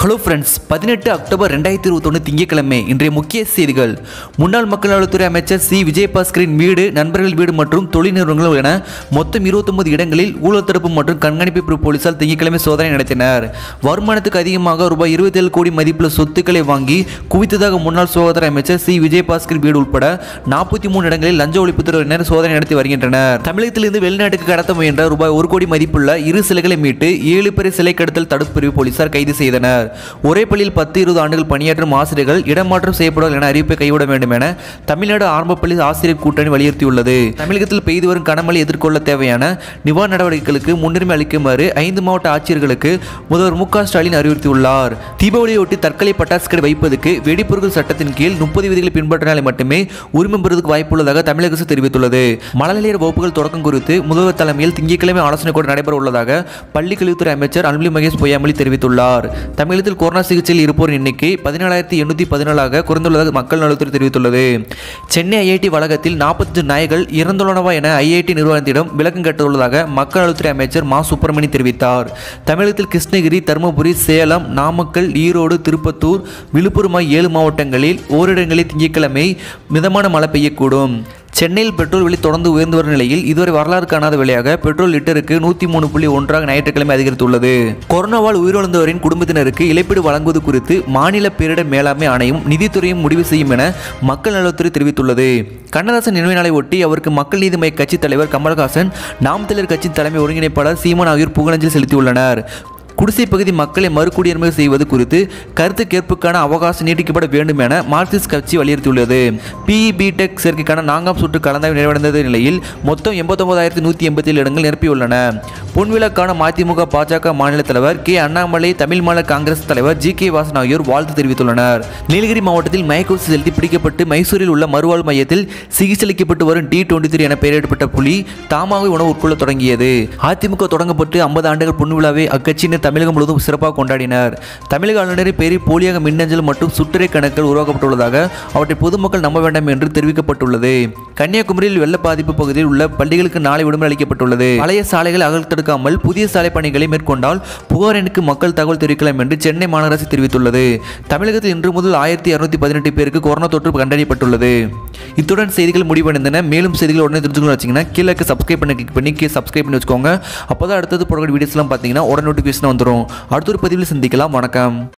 hello friends பதினெட்டு October ரெண்டாயிரத்தி இருபத்தொன்று திங்கட்கிழமை இன்றைய முக்கிய செய்திகள் முன்னாள் மக்கள் நலத்துறை அமைச்சர் சி விஜயபாஸ்கரின் வீடு நண்பர்கள் வீடு மற்றும் தொழில் நிறுவனங்கள் என மொத்தம் இருபத்தொன்பது இடங்களில் ஊழல் தடுப்பு மற்றும் கண்காணிப்பு பிரிவு போலீசார் திங்கட்கிழமை சோதனை நடத்தினர் வருமானத்துக்கு அதிகமாக ரூபாய் இருபத்தேழு கோடி மதிப்புள்ள சொத்துக்களை வாங்கி குவித்ததாக முன்னாள் சுகாதார அமைச்சர் சி விஜயபாஸ்கர் வீடு உட்பட நாற்பத்தி மூணு இடங்களில் லஞ்ச ஒழிப்புத்துறையினர் சோதனை நடத்தி வருகின்றனர் தமிழகத்திலிருந்து வெளிநாட்டுக்கு கடத்த முயன்ற ரூபாய் ஒரு கோடி மதிப்புள்ள இரு சிலைகளை மீட்டு ஏழு பேரை சிலை கடத்தல் தடுப்பு பிரிவு போலீசார் கைது செய்தனர் ஒரே பள்ளியில் பத்து இருபது ஆண்டுகள் பணியாற்றும் ஆசிரியர்கள் இடமாற்றம் செய்யப்படுவார்கள் என அறிவிப்பை கைவிட வேண்டும் என தமிழ்நாடு ஆரம்ப பள்ளி ஆசிரியர் கூட்டணி வலியுறுத்தியுள்ளது தமிழகத்தில் பெய்து வரும் கனமழை எதிர்கொள்ள தேவையான நிவாரண நடவடிக்கைகளுக்கு முன்னுரிமை அளிக்குமாறு ஐந்து மாவட்ட ஆட்சியர்களுக்கு முதல்வர் மு க ஸ்டாலின் அறிவுறுத்தியுள்ளார் தீபாவளியொட்டி தற்கொலை பட்டாசு கடை வைப்பதற்கு வெடிப்பொருட்கள் சட்டத்தின் கீழ் முப்பது விதிகளை பின்பற்றினாலே மட்டுமே உரிமம் பெறுவதற்கு வாய்ப்புள்ளதாக தமிழக அரசு தெரிவித்துள்ளது மழலையர் வகுப்புகள் தொடக்கம் குறித்து முதல்வர் தலைமையில் திங்கட்கிழமை ஆலோசனை கூட நடைபெற உள்ளதாக பள்ளிக் கல்வித்துறை அமைச்சர் அன்பில் மகேஷ் பொய்யாமொழி தெரிவித்துள்ளார் தமிழகத்தில் கொரோனா சிகிச்சையில் இருப்போரின் எண்ணிக்கை பதினேழாயிரத்தி எண்ணூற்றி பதினாலாக குறைந்துள்ளதாக மக்கள் நலத்துறை தெரிவித்துள்ளது சென்னை ஐஐடி வளாகத்தில் நாற்பத்தஞ்சு நாய்கள் இறந்துள்ளனவா என ஐஐடி நிறுவனத்திடம் விளக்கம் கேட்டுள்ளதாக மக்கள் நலத்துறை அமைச்சர் மா சுப்பிரமணி தெரிவித்தார் தமிழகத்தில் கிருஷ்ணகிரி தருமபுரி சேலம் நாமக்கல் ஈரோடு திருப்பத்தூர் விழுப்புரம் ஆகிய ஏழு மாவட்டங்களில் ஓரிடங்களில் திங்கட்கிழமை மிதமான மழை பெய்யக்கூடும் சென்னையில் பெட்ரோல் விலை தொடர்ந்து உயர்ந்து வரும் நிலையில் இதுவரை வரலாறு காணாத விலையாக பெட்ரோல் லிட்டருக்கு நூற்றி மூணு புள்ளி ஒன்றாக ஞாயிற்றுக்கிழமை அதிகரித்துள்ளது கொரோனாவால் உயிரிழந்தவரின் குடும்பத்தினருக்கு இழப்பீடு வழங்குவது குறித்து மாநில பேரிடர் மேலாண்மை ஆணையம் நிதித்துறையும் முடிவு செய்யும் என மக்கள் நலத்துறை தெரிவித்துள்ளது கண்ணதாசன் நினைவு நாளை ஒட்டி அவருக்கு மக்கள் நீதி மய்ய கட்சித் தலைவர் கமல்ஹாசன் நாம் தமிழர் கட்சி தலைமை ஒருங்கிணைப்பாளர் சீமான் ஆகியோர் புகழஞ்சலி செலுத்தியுள்ளனர் குடிசை பகுதி மக்களை மறுகுடியுரிமை செய்வது குறித்து கருத்து கேட்புக்கான அவகாசம் நீட்டிக்கப்பட வேண்டும் என மார்க்சிஸ்ட் கட்சி வலியுறுத்தியுள்ளது பிஇ பிடெக் சேர்க்கைக்கான நான்காம் சுற்று கலந்தாய்வு நிறைவடைந்த நிலையில் மொத்தம் எண்பத்தொன்பதாயிரத்தி நூற்றி எண்பத்தி ஏழு இடங்கள் நிரப்பியுள்ளன பொன்விழாக்கான மதிமுக பாஜக மாநில தலைவர் கே அண்ணாமலை தமிழ் மாநில காங்கிரஸ் தலைவர் ஜி கே வாசன் ஆகியோர் வாழ்த்து தெரிவித்துள்ளனர் நீலகிரி மாவட்டத்தில் மயக்கூசி செலுத்தி பிடிக்கப்பட்டு மைசூரில் உள்ள மறுவாழ் மையத்தில் சிகிச்சை அளிக்கப்பட்டு வரும் டி டுவெண்ட்டி த்ரீ என பெயரிடப்பட்ட புலி தாமாக உணவு உட்கொள்ள தொடங்கியது அதிமுக தொடங்கப்பட்டு ஐம்பது ஆண்டுகள் பொன்விழாவை அக்கட்சியினர் தமிழகம் முழுவதும் சிறப்பாக கொண்டாடினர் தமிழக ஆளுநரின் பேரில் போலியாக மின்னஞ்சல் மற்றும் சுற்றுரை கணக்குகள் உருவாக்கப்பட்டுள்ளதாக அவற்றை பொதுமக்கள் நம்ப வேண்டாம் என்று தெரிவிக்கப்பட்டுள்ளது கன்னியாகுமரியில் வெள்ள பாதிப்பு பகுதியில் உள்ள பள்ளிகளுக்கு நாளை விடுமுறை அளிக்கப்பட்டுள்ளது பழைய சாலைகள் அகழ்த்தெடுக்காமல் புதிய சாலை பணிகளை மேற்கொண்டால் புகார் எண்ணுக்கு மக்கள் தகவல் தெரிவிக்கலாம் என்று சென்னை மாநகராட்சி தெரிவித்துள்ளது தமிழகத்தில் இன்று முதல் ஆயிரத்தி இரநூத்தி பதினெட்டு பேருக்கு கொரோனா தொற்று கண்டறியப்பட்டுள்ளது இத்துடன் செய்திகள் முடிவடைந்தன மேலும் செய்திகள் உடனே தெரிஞ்சுக்கணும் வச்சிங்கன்னா கீழே சப்ஸ்கிரைப் பண்ணி கிளிக் பண்ணி கீழே சப்ஸ்கிரைப் பண்ணி வச்சுக்கோங்க அப்போ தான் அடுத்தது போகிற வீடியோஸ்லாம் பார்த்தீங்கன்னா உடனே நோட்டிஃபிகேஷன் வந்துடும் அடுத்த ஒரு பதிவில் சந்திக்கலாம் வணக்கம்